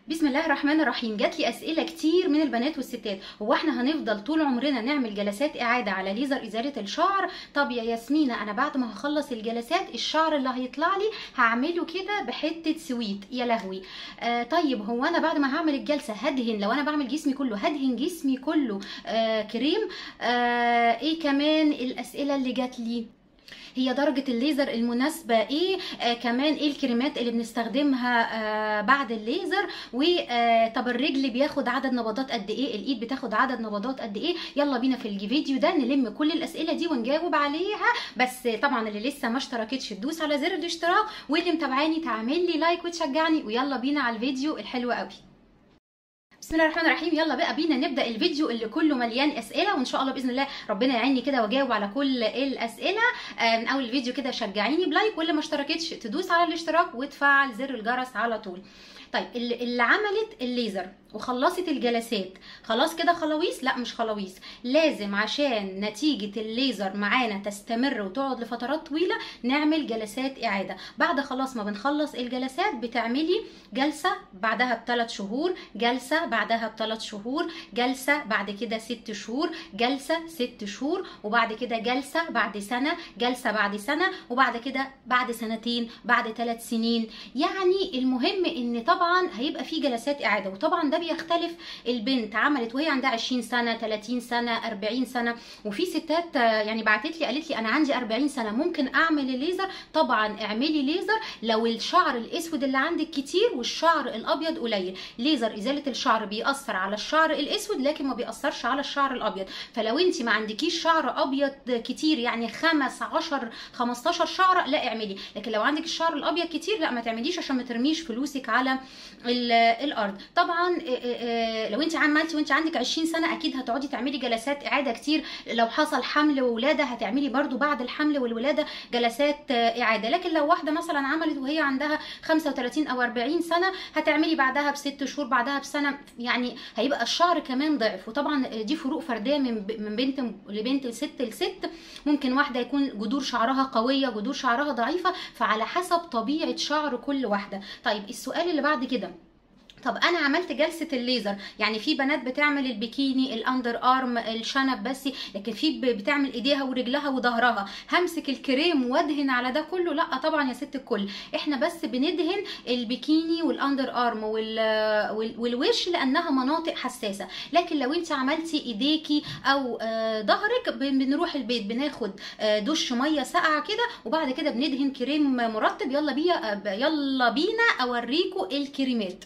بسم الله الرحمن الرحيم جات لي اسئله كتير من البنات والستات هو احنا هنفضل طول عمرنا نعمل جلسات اعاده على ليزر ازاله الشعر طب يا ياسمينه انا بعد ما هخلص الجلسات الشعر اللي هيطلع لي هعمله كده بحته سويت يا لهوي آه طيب هو انا بعد ما هعمل الجلسه هدهن لو انا بعمل جسمي كله هدهن جسمي كله آه كريم آه ايه كمان الاسئله اللي جات لي هي درجة الليزر المناسبة ايه آه كمان ايه الكريمات اللي بنستخدمها آه بعد الليزر وطب الرجل بياخد عدد نبضات قد ايه الايد بتاخد عدد نبضات قد ايه يلا بينا في الفيديو ده نلم كل الاسئلة دي ونجاوب عليها بس طبعا اللي لسه ما اشتركتش تدوس على زر الاشتراك واللي متابعاني تعمل لي لايك وتشجعني ويلا بينا على الفيديو الحلو قوي بسم الله الرحمن الرحيم يلا بقى بينا نبدا الفيديو اللي كله مليان اسئله وان شاء الله باذن الله ربنا يعيني كده واجاوب على كل الاسئله من اول الفيديو كده شجعيني بلايك واللي ما اشتركتش تدوس على الاشتراك وتفعل زر الجرس على طول طيب اللي عملت الليزر وخلصت الجلسات خلاص كده خلاويص لا مش خلاويص لازم عشان نتيجة الليزر معانا تستمر وتقعد لفترات طويلة نعمل جلسات إعادة بعد خلاص ما بنخلص الجلسات بتعملي جلسة بعدها بثلاث شهور جلسة بعدها بثلاث شهور جلسة بعد كده ست شهور جلسة ست شهور وبعد كده جلسة بعد سنة جلسة بعد سنة وبعد كده بعد سنتين بعد ثلاث سنين يعني المهم ان طبعا هيبقى في جلسات إعادة وطبعا ده بيختلف البنت عملت وهي عندها 20 سنه 30 سنه 40 سنه وفي ستات يعني بعتت لي قالت لي انا عندي 40 سنه ممكن اعمل الليزر طبعا اعملي ليزر لو الشعر الاسود اللي عندك كتير والشعر الابيض قليل ليزر ازاله الشعر بيأثر على الشعر الاسود لكن ما بيأثرش على الشعر الابيض فلو انت ما عندكيش شعر ابيض كتير يعني 5 10 15 شعره لا اعملي لكن لو عندك الشعر الابيض كتير لا ما تعمليش عشان ما ترميش فلوسك على الارض طبعا لو انت عملتي وانت عندك 20 سنه اكيد هتقعدي تعملي جلسات اعاده كتير لو حصل حمل وولاده هتعملي برده بعد الحمل والولاده جلسات اعاده لكن لو واحده مثلا عملت وهي عندها 35 او 40 سنه هتعملي بعدها بست شهور بعدها بسنه يعني هيبقى الشعر كمان ضعف وطبعا دي فروق فرديه من من بنت لبنت ست لست ممكن واحده يكون جذور شعرها قويه جذور شعرها ضعيفه فعلى حسب طبيعه شعر كل واحده طيب السؤال اللي بعد كده طب انا عملت جلسه الليزر يعني في بنات بتعمل البيكيني الاندر ارم الشنب بس لكن في بتعمل ايديها ورجلها وظهرها همسك الكريم وادهن على ده كله لا طبعا يا ست الكل احنا بس بندهن البيكيني والاندر ارم والوش لانها مناطق حساسه لكن لو انت عملتي ايديكي او ظهرك بنروح البيت بناخد دش ميه ساقعه كده وبعد كده بندهن كريم مرطب يلا بينا يلا بينا اوريكم الكريمات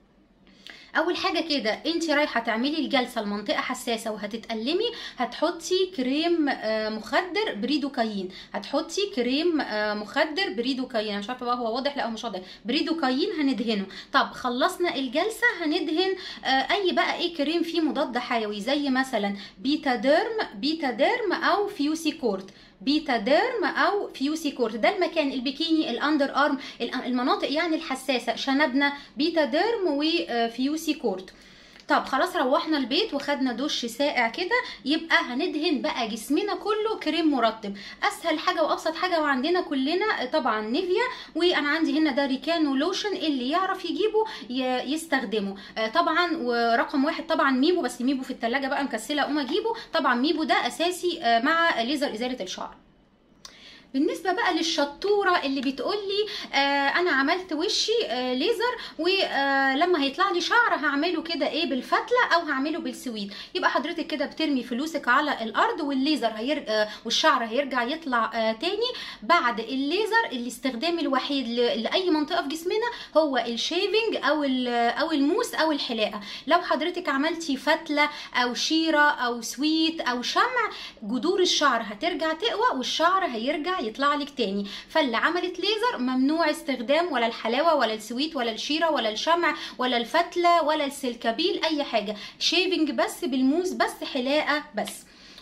اول حاجه كده انت رايحه تعملي الجلسه لمنطقه حساسه وهتتألمي هتحطي كريم مخدر بريدوكاين هتحطي كريم مخدر بريدوكاين انا مش عارفه بقى هو واضح لا هو مش واضح بريدوكاين هندهنه طب خلصنا الجلسه هندهن اي بقى ايه كريم فيه مضاد حيوي زي مثلا بيتا ديرم بيتا ديرم او فيوسي كورت بيتا ديرم او فيوسي كورت ده المكان البيكيني الاندر ارم المناطق يعني الحساسه شنبنا بيتا ديرم وفيوسي كورت طب خلاص روحنا البيت وخدنا دش ساقع كده يبقى هندهن بقى جسمنا كله كريم مرطب اسهل حاجه وابسط حاجه وعندنا كلنا طبعا نيفيا وانا عندي هنا ده ريكانو لوشن اللي يعرف يجيبه يستخدمه طبعا ورقم واحد طبعا ميبو بس ميبو في التلاجة بقى مكسله اقوم اجيبه طبعا ميبو ده اساسي مع ليزر ازاله الشعر بالنسبه بقى للشطوره اللي بتقول لي آه انا عملت وشي آه ليزر ولما آه هيطلع لي شعر هعمله كده ايه بالفتله او هعمله بالسويد يبقى حضرتك كده بترمي فلوسك على الارض والليزر هيرجع آه والشعر هيرجع يطلع آه تاني بعد الليزر الاستخدام الوحيد لاي منطقه في جسمنا هو الشيفنج او او الموس او الحلاقه لو حضرتك عملتي فتله او شيره او سويت او شمع جذور الشعر هترجع تقوى والشعر هيرجع يطلع لك تاني فاللي عملت ليزر ممنوع استخدام ولا الحلاوه ولا السويت ولا الشيره ولا الشمع ولا الفتله ولا السلكبيل اي حاجه شيفنج بس بالموس بس حلاقه بس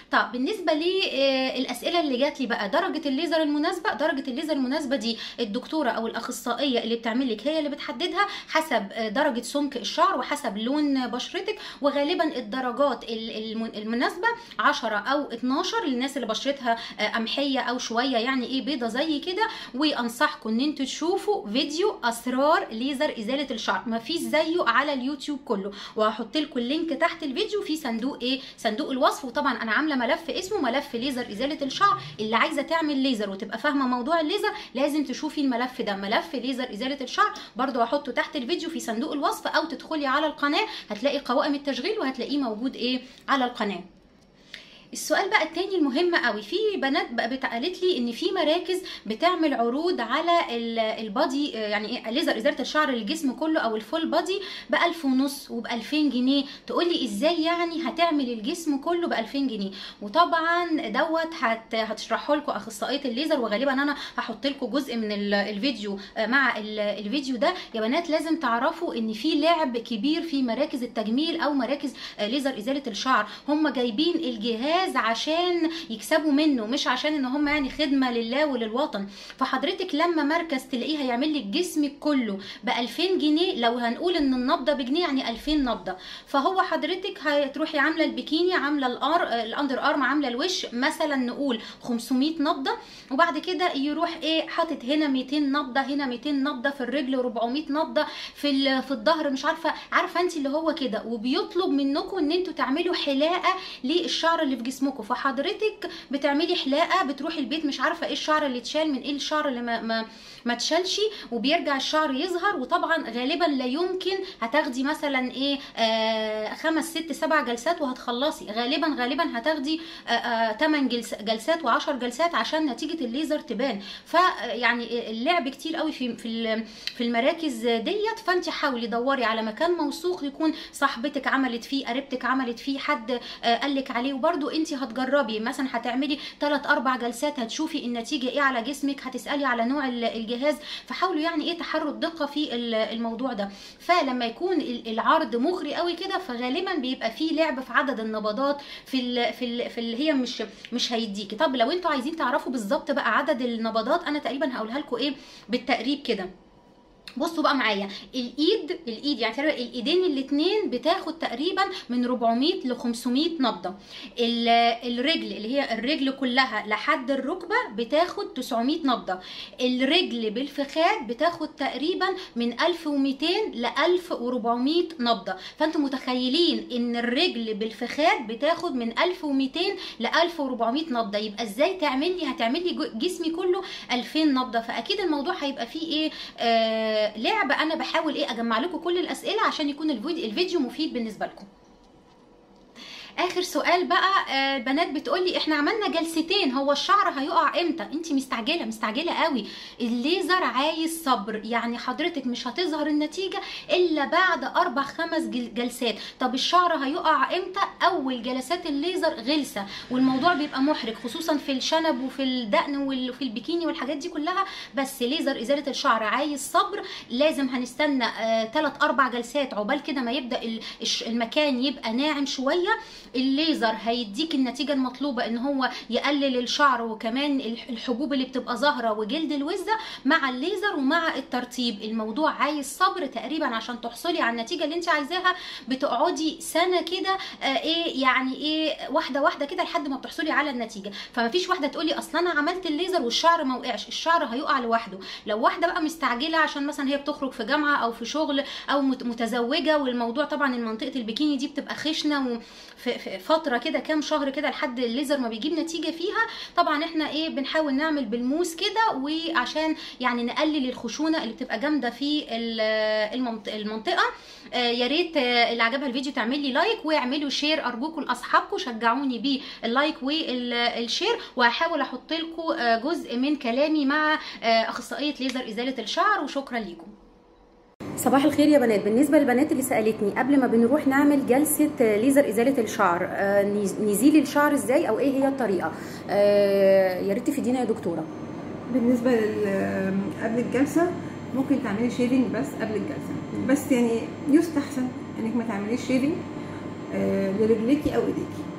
طب بالنسبه للاسئله اللي جات لي بقى درجه الليزر المناسبه درجه الليزر المناسبه دي الدكتوره او الاخصائيه اللي بتعمل لك هي اللي بتحددها حسب آه، درجه سمك الشعر وحسب لون بشرتك وغالبا الدرجات ال- الم- المناسبه 10 او 12 للناس اللي بشرتها آه، قمحيه او شويه يعني ايه بيضه زي كده وانصحكم ان انتوا تشوفوا فيديو اسرار ليزر ازاله الشعر مفيش زيه على اليوتيوب كله وهحط لكم اللينك تحت الفيديو في صندوق ايه صندوق الوصف وطبعا انا عامله ملف اسمه ملف ليزر ازاله الشعر اللي عايزه تعمل ليزر وتبقى فاهمه موضوع الليزر لازم تشوفي الملف ده ملف ليزر ازاله الشعر برضو هحطه تحت الفيديو في صندوق الوصف او تدخلي على القناه هتلاقي قوائم التشغيل وهتلاقيه موجود ايه على القناه السؤال بقى التاني المهم قوي في بنات بقى بت- قالت لي ان في مراكز بتعمل عروض على ال- البادي آه، يعني ايه ليزر ازاله الشعر للجسم كله او الفول بادي ب 1000 ونص وب 2000 جنيه تقول لي ازاي يعني هتعمل الجسم كله ب 2000 جنيه وطبعا دوت هت هتشرحه لكم اخصائيه الليزر وغالبا انا هحط لكم جزء من ال- الفيديو آه، مع ال- الفيديو ده يا بنات لازم تعرفوا ان في لعب كبير في مراكز التجميل او مراكز آه، ليزر ازاله الشعر هم جايبين الجهاز عشان يكسبوا منه مش عشان ان هم يعني خدمه لله وللوطن فحضرتك لما مركز تلاقيه هيعمل لك جسمك كله ب 2000 جنيه لو هنقول ان النبضه بجنيه يعني 2000 نبضه فهو حضرتك هتروحي عامله البيكيني عامله الار الاندر ارم عامله الوش مثلا نقول 500 نبضه وبعد كده يروح ايه حاطط هنا 200 نبضه هنا 200 نبضه في الرجل 400 نبضه في ال- في الظهر مش عارفه عارفه انت اللي هو كده وبيطلب منكم ان انتوا تعملوا حلاقه للشعر اللي في جسمكم فحضرتك بتعملي حلاقه بتروحي البيت مش عارفه ايه الشعر اللي اتشال من ايه الشعر اللي ما ما, ما اتشالش وبيرجع الشعر يظهر وطبعا غالبا لا يمكن هتاخدي مثلا ايه آه خمس ست سبع جلسات وهتخلصي غالبا غالبا هتاخدي آه آه 8 جلس جلسات و10 جلسات عشان نتيجه الليزر تبان فيعني اللعب كتير قوي في في ال- في المراكز ديت فانت حاولي دوري على مكان موثوق يكون صاحبتك عملت فيه قريبتك عملت فيه حد آه، قالك عليه وبرده انت هتجربي مثلا هتعملي 3 4 جلسات هتشوفي النتيجه ايه على جسمك هتسالي على نوع ال- الجهاز فحاولوا يعني ايه تحروا الدقه في ال- الموضوع ده فلما يكون ال- العرض مغري قوي كده فغالبا بيبقى فيه لعب في عدد النبضات في ال في ال في اللي هي مش مش هيديكي طب لو انتوا عايزين تعرفوا بالظبط بقى عدد النبضات انا تقريبا هقولها لكم ايه بالتقريب كده بصوا بقى معايا الايد الايد يعني تقريبا الايدين الاثنين بتاخد تقريبا من 400 ل 500 نبضه ال- الرجل اللي هي الرجل كلها لحد الركبه بتاخد 900 نبضه الرجل بالفخاد بتاخد تقريبا من 1200 ل 1400 نبضه فانتم متخيلين ان الرجل بالفخاد بتاخد من 1200 ل 1400 نبضه يبقى ازاي تعملي هتعملي جو- جسمي كله 2000 نبضه فاكيد الموضوع هيبقى فيه ايه آه لعبه انا بحاول ايه اجمع لكم كل الاسئله عشان يكون الفيديو الفيديو مفيد بالنسبه لكم اخر سؤال بقى آه، البنات بتقولي احنا عملنا جلستين هو الشعر هيقع امتى انت مستعجله مستعجله قوي الليزر عايز صبر يعني حضرتك مش هتظهر النتيجه الا بعد اربع خمس جل- جلسات طب الشعر هيقع امتى اول جلسات الليزر غلسه والموضوع بيبقى محرج خصوصا في الشنب وفي الدقن وال- وفي البيكيني والحاجات دي كلها بس ليزر ازاله الشعر عايز صبر لازم هنستنى 3 4 جلسات عقبال كده ما يبدا ال- الش- المكان يبقى ناعم شويه الليزر هيديك النتيجه المطلوبه ان هو يقلل الشعر وكمان الح- الحبوب اللي بتبقى ظاهره وجلد الوزه مع الليزر ومع الترطيب الموضوع عايز صبر تقريبا عشان تحصلي على النتيجه اللي انت عايزاها بتقعدي سنه كده آه، ايه يعني ايه واحده واحده كده لحد ما بتحصلي على النتيجه فمفيش واحده تقولي اصلا انا عملت الليزر والشعر ما وقعش الشعر هيقع لوحده لو واحده بقى مستعجله عشان مثلا هي بتخرج في جامعه او في شغل او مت- متزوجه والموضوع طبعا منطقه البيكيني دي بتبقى خشنه وفي في فتره كده كام شهر كده لحد الليزر ما بيجيب نتيجه فيها طبعا احنا ايه بنحاول نعمل بالموس كده وعشان يعني نقلل الخشونه اللي بتبقى جامده في ال- المنط- المنطقه آه، يا ريت آه، اللي عجبها الفيديو تعمل لي لايك واعملوا شير ارجوكم لاصحابكم شجعوني باللايك والشير وهحاول احط لكم جزء من كلامي مع آه، اخصائيه ليزر ازاله الشعر وشكرا ليكم صباح الخير يا بنات بالنسبه للبنات اللي سالتني قبل ما بنروح نعمل جلسه ليزر ازاله الشعر آه، نز- نزيل الشعر ازاي او ايه هي الطريقه آه، يا ريت تفيدينا يا دكتوره بالنسبه لل قبل الجلسه ممكن تعملي شيفنج بس قبل الجلسه بس يعني يستحسن انك ما تعمليش شيفنج آه، لرجليكي او ايديكي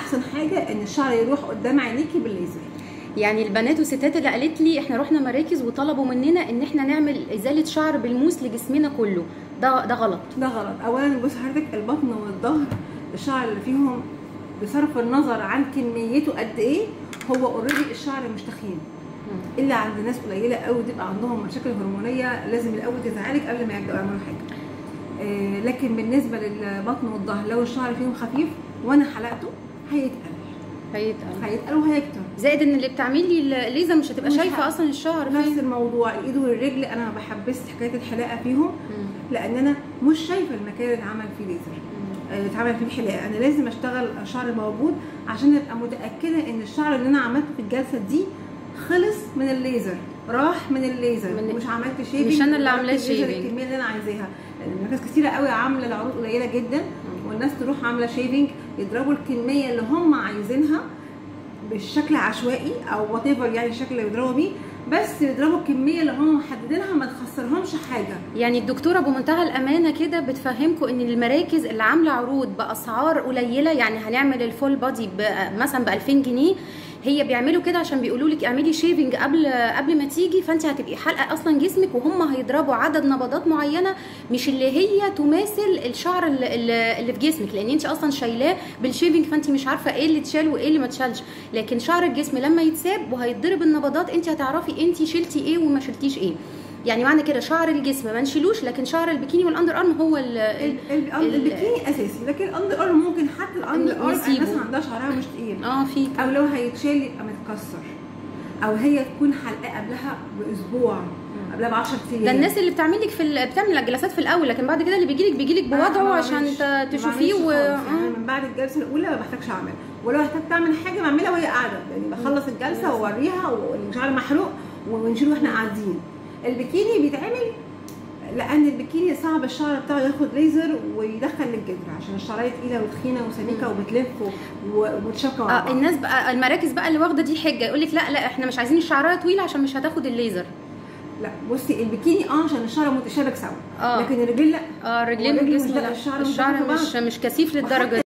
احسن حاجه ان الشعر يروح قدام عينيكي بالليزر يعني البنات والستات اللي قالت لي احنا رحنا مراكز وطلبوا مننا ان احنا نعمل ازاله شعر بالموس لجسمنا كله ده ده غلط ده غلط اولا بص حضرتك البطن والظهر الشعر اللي فيهم بصرف النظر عن كميته قد ايه هو اوريدي الشعر مش تخين الا عند ناس قليله قوي بتبقى عندهم مشاكل هرمونيه لازم الاول تتعالج قبل ما يبداوا يعملوا حاجه آه، لكن بالنسبه للبطن والظهر لو الشعر فيهم خفيف وانا حلقته هيتقل هيتقل هيتقل وهيكتر زائد ان اللي بتعمل لي الليزر مش هتبقى مش شايفه ه- اصلا الشعر نفس فين الموضوع الايد والرجل انا ما بحبس حكايه الحلاقه فيهم مم. لان انا مش شايفه المكان اللي اتعمل فيه ليزر آه، اتعمل فيه الحلاقه انا لازم اشتغل شعر موجود عشان ابقى متاكده ان الشعر اللي انا عملته في الجلسه دي خلص من الليزر راح من الليزر من- مش عملت شيفنج مش أنا اللي عاملاه الليزر شيفنج. الكميه اللي انا عايزاها لان ناس كتيره قوي عامله العروض قليله جدا والناس تروح عامله شيفنج يضربوا الكميه اللي هم عايزينها بالشكل عشوائي او وات يعني الشكل اللي بيضربوا بيه بس يضربوا الكميه اللي هم محددينها ما تخسرهمش حاجه يعني الدكتوره بمنتهى الامانه كده بتفهمكم ان المراكز اللي عامله عروض باسعار قليله يعني هنعمل الفول بادي ب- مثلا ب 2000 جنيه هي بيعملوا كده عشان بيقولوا لك اعملي شيفنج قبل قبل ما تيجي فانت هتبقي حلقه اصلا جسمك وهم هيضربوا عدد نبضات معينه مش اللي هي تماثل الشعر اللي, اللي اللي في جسمك لان انت اصلا شايلاه بالشيفنج فانت مش عارفه ايه اللي اتشال وايه اللي ما اتشالش لكن شعر الجسم لما يتساب وهيتضرب النبضات انت هتعرفي انت شلتي ايه وما شلتيش ايه يعني معنى كده شعر الجسم ما نشيلوش لكن شعر البيكيني والاندر ارم هو ال ال- ال- ال- البيكيني اساسي لكن الاندر ارم ممكن حتى الاندر ارم نسيبه. الناس عندها شعرها مش تقيل اه في او لو هيتشال يبقى متكسر او هي تكون حلقاه قبلها باسبوع قبلها ب 10 ايام ده الناس اللي بتعمل لك في ال... بتعمل الجلسات في الاول لكن بعد كده اللي بيجي لك بيجي لك أنا ما بوضعه عشان بعملش- ت- ما تشوفيه بعملش و خالص. يعني آه. من بعد الجلسه الاولى ما بحتاجش اعمل ولو احتجت اعمل حاجه بعملها وهي قاعده يعني بخلص الجلسه واوريها والشعر محروق ونشيله واحنا قاعدين البيكيني بيتعمل لان البيكيني صعب الشعر بتاعه ياخد ليزر ويدخل للجدر عشان الشعرايه تقيله وتخينه وسميكه وبتلف و- ومتشابكه مع اه بعض. الناس بقى المراكز بقى اللي واخده دي حجه يقول لك لا لا احنا مش عايزين الشعرايه طويله عشان مش هتاخد الليزر لا بصي البيكيني اه عشان الشعر متشابك سوا اه لكن الرجل لا اه الرجلين والرجل مش والجسم ده- لا الشعر مش الشعر داخل مش بعض. مش كثيف للدرجه